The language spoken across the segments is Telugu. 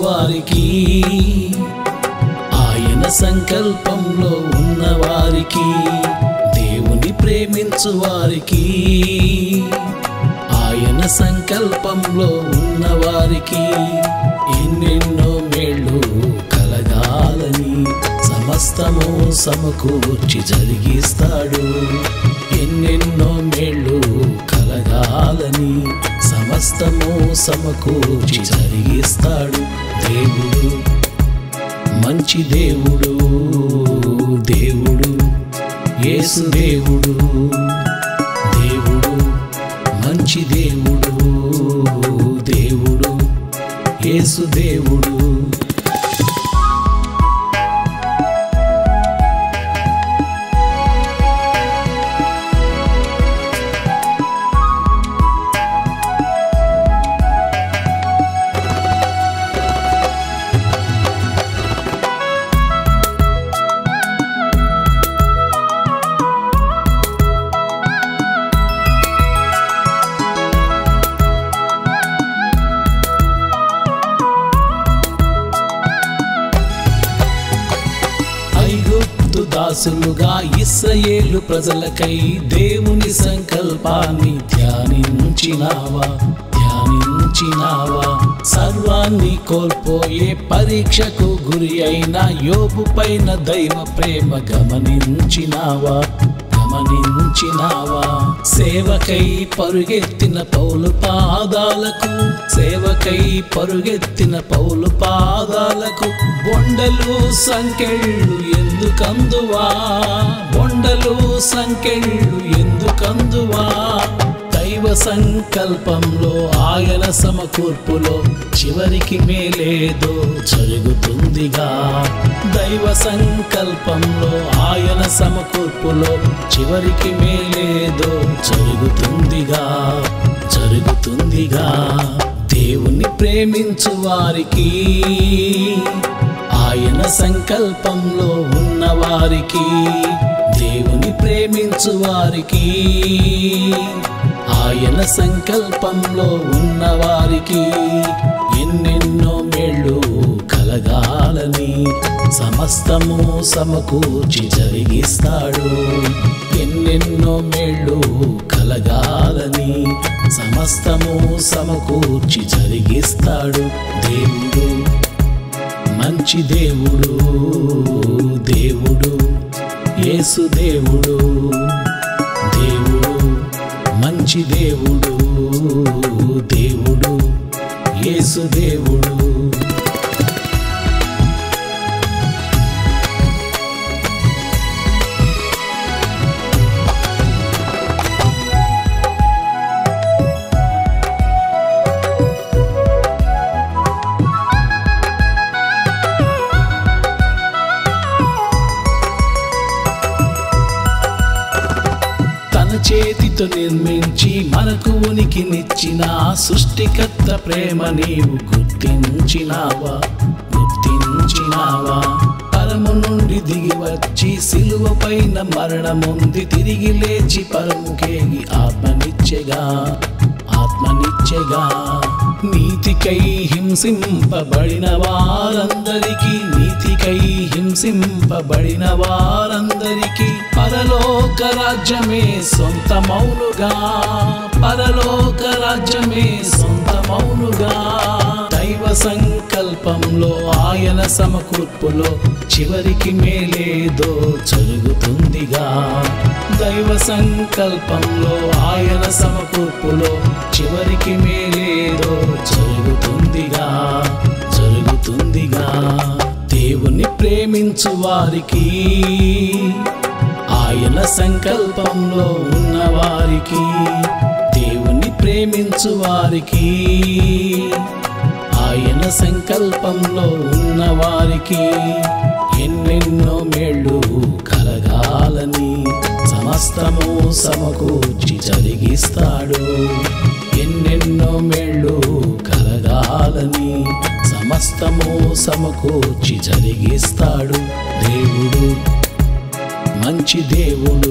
వారికి ఆయన సంకల్పంలో ఉన్న వారికి దేవుని ప్రేమించు వారికి ఆయన సంకల్పంలో ఉన్న వారికి ఎన్నెన్నో మేళ్ళు కలగాలని సమస్తము సమకూర్చి జరిగిస్తాడు ఎన్నెన్నో మేళ్ళు కలగాలని సమస్తము సమకూర్చి జరిగిస్తాడు దేవుడు మంచి దేవుడు దేవుడు యేసు దేవుడు దేవుడు మంచి దేవుడు దేవుడు యేసు దేవుడు ఐగుప్తు దాసులుగా ఇస్రాయేలు ప్రజలకై దేవుని సంకల్పాన్ని ధ్యానించినావా ధ్యానించినావా సర్వాన్ని కోల్పోయే పరీక్షకు గురి అయిన యోబు పైన దైవ ప్రేమ గమనించినావా గమనించినావా సేవకై పరుగెత్తిన పౌలు పాదాలకు సేవకై పరుగెత్తిన పౌలు పాదాలకు బొండలు సంకెళ్ళు ఎందుకందువా బొండలు సంకెళ్ళు ఎందుకందువా దైవ సంకల్పంలో ఆయన సమకూర్పులో చివరికి మేలేదో జరుగుతుందిగా దైవ సంకల్పంలో ఆయన సమకూర్పులో చివరికి మేలేదో జరుగుతుందిగా జరుగుతుందిగా దేవుని ప్రేమించు వారికి ఆయన సంకల్పంలో ఉన్న వారికి దేవుని ప్రేమించు వారికి ఆయన సంకల్పంలో ఉన్న వారికి ఎన్నెన్నో మేళ్ళు కలగాలని సమస్తము సమకూర్చి జరిగిస్తాడు ఎన్నెన్నో మేళ్ళు కలగాలని సమస్తము సమకూర్చి జరిగిస్తాడు దేవుడు మంచి దేవుడు దేవుడు యేసు దేవుడు దేవుడు మంచి దేవుడు దేవుడు యేసు దేవుడు తన చేతితో నిర్మించి మనకు ఉనికినిచ్చిన సృష్టికర్త ప్రేమ నీవు గుర్తించినావా గుర్తించినావా పరము నుండి దిగి వచ్చి సిలువ పైన మరణముంది తిరిగి లేచి పరముకేగి ఆత్మనిచ్చెగా ఆత్మనిచ్చెగా నీతికై హింసింపబడిన వారందరికీ నీతికై హింసింపబడిన వారందరికీ పరలోక రాజ్యమే సొంతమౌనుగా పరలోక రాజ్యమే సొంతమౌనుగా దైవ సంకల్పంలో ఆయన సమకూర్పులో చివరికి మేలేదో జరుగుతుందిగా దైవ సంకల్పంలో ఆయన సమకూర్పులో చివరికి మేలేదో జరుగుతుందిగా జరుగుతుందిగా దేవుని ప్రేమించు వారికి ఆయన సంకల్పంలో ఉన్న వారికి దేవుని ప్రేమించు వారికి ఆయన సంకల్పంలో ఉన్న వారికి ఎన్నెన్నో మేళ్ళు కలగాలని సమస్తము సమకూర్చి జరిగిస్తాడు ఎన్నెన్నో మేళ్ళు కలగాలని సమస్తము సమకూర్చి జరిగిస్తాడు దేవుడు మంచి దేవుడు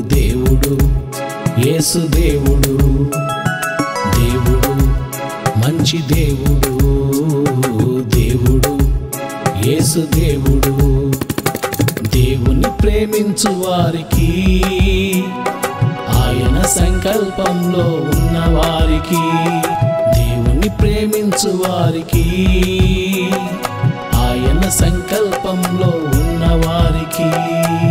దేవుడు యేసు దేవుడు దేవుడు మంచి మంచి దేవుడు దేవుడు యేసు దేవుడు దేవుని ప్రేమించు వారికి ఆయన సంకల్పంలో ఉన్న వారికి దేవుని ప్రేమించు వారికి ఆయన సంకల్పంలో ఉన్న వారికి